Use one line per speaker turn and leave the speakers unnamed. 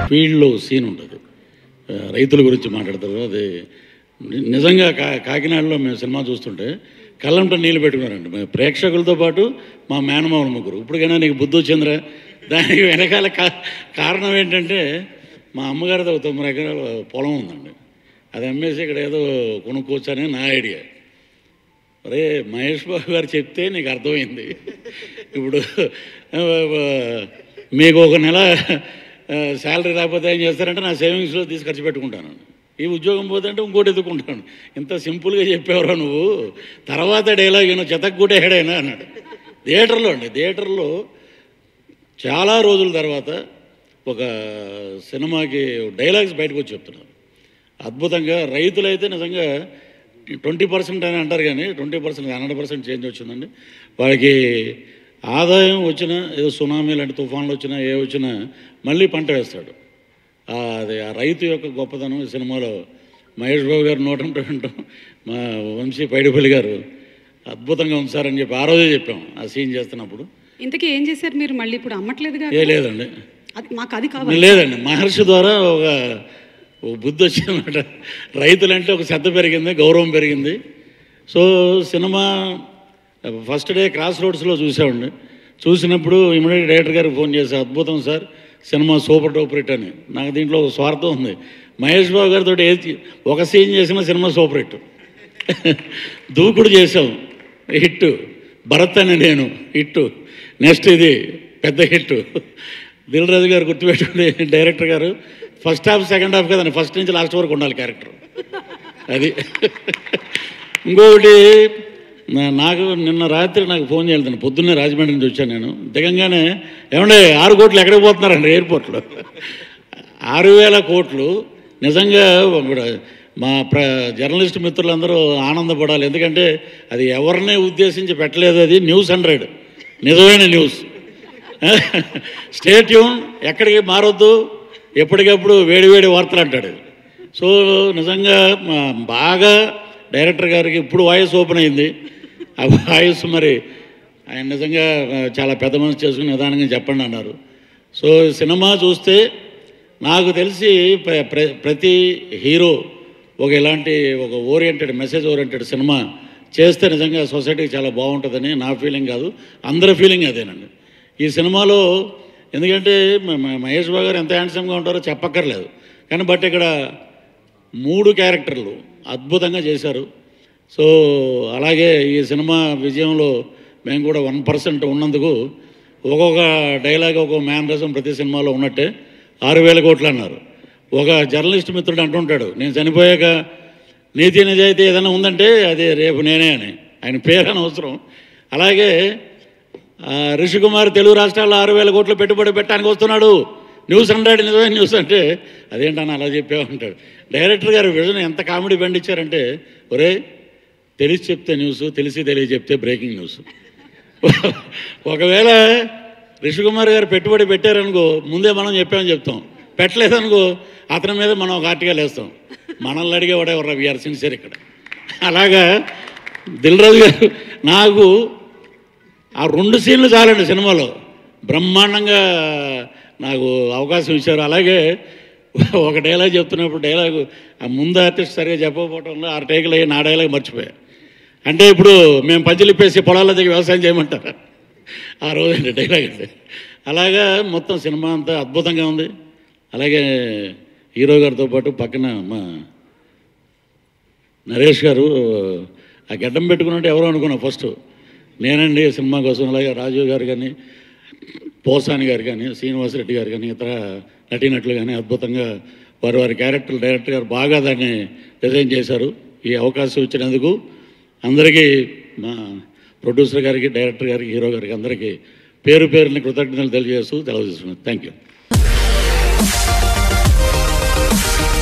ఫీల్డ్లో సీన్ ఉంటుంది ఆ, రైతుల గురించి మాట్లాడతారు అది ని- నిజంగా కా కాకినాడలో మేము సినిమా చూస్తుంటే కళ్ళంట నీళ్ళు పెట్టుకున్నారండి మేము ప్రేక్షకులతో పాటు మా మేనమామల ముగ్గురు ఇప్పటికైనా నీకు బుద్ధి వచ్చిందిరా దానికి వెనకాల కా కారణం ఏంటంటే మా అమ్మగారిది ఒక తొమ్మిది ఎకరాల పొలం ఉందండి అది అమ్మేసి ఇక్కడ ఏదో కొనుక్కోవచ్చని నా ఐడియా అరే మహేష్ బాబు గారు చెప్తే నీకు అర్థమైంది ఇప్పుడు ఆ, ఆ, మీకు ఒక నెల శాలరీ రాకపోతే ఏం చేస్తారంటే నా సేవింగ్స్లో తీసి ఖర్చు పెట్టుకుంటాను ఈ ఉద్యోగం పోతే అంటే ఇంకోటి ఎదుర్కొంటాను ఇంత సింపుల్గా చెప్పేవరా నువ్వు తర్వాత డైలాగ్ ఏమో చెతక్కుటే హెడైనా అన్నాడు థియేటర్లో అండి థియేటర్లో చాలా రోజుల తర్వాత ఒక సినిమాకి డైలాగ్స్ బయటకు వచ్చి చెప్తున్నారు అద్భుతంగా రైతులైతే నిజంగా ట్వంటీ పర్సెంట్ అని అంటారు కానీ twenty percent hundred percent change వచ్చిందండి వాళ్ళకి ఆదాయం వచ్చినా ఏదో సునామీ లాంటి తుఫాన్లు వచ్చినా ఏ వచ్చినా మళ్ళీ పంట వేస్తాడు ఆ, అది ఆ రైతు యొక్క గొప్పతనం ఈ సినిమాలో మహేష్ బాబు గారు నోటం వింటాం మా వంశీ పైడిపల్లి గారు అద్భుతంగా ఉంది సార్ అని చెప్పి ఆ రోజే చెప్పాం ఆ సీన్ చేస్తున్నప్పుడు
ఇంతకీ ఏం చేశారు మీరు మళ్ళీ ఇప్పుడు అమ్మట్లేదుగా
ఏ లేదండి
అది మాకు అది కావాలి
లేదండి మహర్షి ద్వారా ఒక ఒక బుద్ధి వచ్చిందన్నమాట రైతులంటే ఒక శ్రద్ధ పెరిగింది గౌరవం పెరిగింది so cinema first day cross రోడ్స్లో చూసామండి చూసినప్పుడు ఇమీడియట్ డైరెక్టర్ గారికి ఫోన్ చేసి అద్భుతం sir cinema super duper hit అని నాకు దీంట్లో ఒక స్వార్థం ఉంది మహేష్ బాబు గారితో ఏది ఒక సీన్ చేసిన సినిమా సూపర్ హిట్ దూకుడు చేసాం హిట్ భరత్ అని నేను హిట్ నెక్స్ట్ ఇది పెద్ద హిట్ దిల్ రాజు గారు గుర్తుపెట్టుకుని డైరెక్టర్ గారు ఫస్ట్ హాఫ్ సెకండ్ హాఫ్ కదండి ఫస్ట్ నుంచి లాస్ట్ వరకు ఉండాలి క్యారెక్టర్ అది ఇంకొకటి నా- నాకు నిన్న రాత్రి నాకు ఫోన్ చేయాలి పొద్దున్నే రాజమండ్రి నుంచి వచ్చాను నేను దిగంగానే ఏమంటే ఆరు కోట్లు ఎక్కడికి పోతున్నారండి ఎయిర్పోర్ట్లో ఆరు వేల కోట్లు నిజంగా ఇప్పుడు మా ప్ర జర్నలిస్ట్ మిత్రులందరూ ఆనందపడాలి ఎందుకంటే అది ఎవరిని ఉద్దేశించి పెట్టలేదు అది న్యూస్ హండ్రెడ్ నిజమైన న్యూస్ స్టేట్ ట్యూన్ ఎక్కడికి మారొద్దు ఎప్పటికప్పుడు వేడి వేడి వార్తలు అంటాడు సో నిజంగా మా బాగా డైరెక్టర్ గారికి ఇప్పుడు వాయిస్ ఓపెన్ అయింది ఆ వాయిస్ మరి ఆయన నిజంగా ఆ, చాలా పెద్ద మనసు చేసుకుని నిదానంగా చెప్పండి అన్నారు సో సినిమా చూస్తే నాకు తెలిసి ప్ర- ప్ర- ప్రతి హీరో ఒక ఇలాంటి ఒక ఓరియంటెడ్ మెసేజ్ ఓరియంటెడ్ సినిమా చేస్తే నిజంగా సొసైటీకి చాలా బాగుంటుందని నా ఫీలింగ్ కాదు అందరి ఫీలింగ్ అదేనండి ఈ సినిమాలో ఎందుకంటే మ- మ- మహేష్ బాబు గారు ఎంత హ్యాండ్సమ్గా ఉంటారో చెప్పక్కర్లేదు కానీ బట్ ఇక్కడ మూడు క్యారెక్టర్లు అద్భుతంగా చేశారు సో అలాగే ఈ సినిమా విజయంలో మేము కూడా వన్ పర్సెంట్ ఉన్నందుకు ఒక్కొక్క డైలాగ్ ఒక్కొక్క మేనరిజం ప్రతి సినిమాలో ఉన్నట్టే ఆరు వేల కోట్లు అన్నారు ఒక జర్నలిస్ట్ మిత్రుడు అంటుంటాడు నేను చనిపోయాక నీతి నిజాయితీ ఏదైనా ఉందంటే అది రేపు నేనే అని ఆయన పేరు అనవసరం అలాగే ఆ, రిషికుమార్ తెలుగు రాష్ట్రాల్లో ఆరు వేల కోట్లు పెట్టుబడి పెట్టడానికి వస్తున్నాడు న్యూస్ హండ్రెడ్ నిజమైన న్యూస్ అంటే అదేంటని అలా చెప్పామంటాడు డైరెక్టర్ గారు విజన్ ఎంత కామెడీ పండించారంటే ఒరే తెలిసి చెప్తే న్యూస్ తెలిసి తెలియ చెప్తే బ్రేకింగ్ న్యూస్ ఒకవేళ రిషికుమార్ గారు పెట్టుబడి పెట్టారనుకో ముందే మనం చెప్పామని చెప్తాం పెట్టలేదనుకో అతని మీద మనం ఒక ఆర్టికల్ వేస్తాం మనల్ని అడిగేవాడే ఎవరు వీఆర్ సిన్సియర్ ఇక్కడ అలాగా దిల్రాజు గారు నాకు ఆ రెండు సీన్లు చాలండి సినిమాలో బ్రహ్మాండంగా నాకు అవకాశం ఇచ్చారు అలాగే ఒక డైలాగ్ చెప్తున్నప్పుడు డైలాగు ఆ ముందు ఆర్టిస్ట్ సరిగా చెప్పకపోవడంలో ఆ టేకులు అయ్యి నా డైలాగ్ మర్చిపోయా అంటే ఇప్పుడు మేము పంచలిప్పేసి పొలాల దగ్గర వ్యవసాయం చేయమంటారా ఆ రోజు డైలాగ్ అంటే అలాగా మొత్తం సినిమా అంతా అద్భుతంగా ఉంది అలాగే హీరో గారితో పాటు పక్కన మా నరేష్ గారు ఆ గడ్డం పెట్టుకున్నట్టు ఎవరో అనుకున్నా ఫస్ట్ నేనండి సినిమా కోసం అలాగే రాజీవ్ గారు కానీ పోసాని గారు కానీ శ్రీనివాసరెడ్డి గారు కానీ ఇతర నటీనటులు కానీ అద్భుతంగా వారి వారి క్యారెక్టర్ డైరెక్టర్ గారు బాగా దాన్ని డిజైన్ చేశారు ఈ అవకాశం ఇచ్చినందుకు అందరికీ మా ప్రొడ్యూసర్ గారికి డైరెక్టర్ గారికి హీరో గారికి అందరికీ పేరు పేరుని కృతజ్ఞతలు తెలియజేస్తూ తెలియజేస్తున్నాను థ్యాంక్ యూ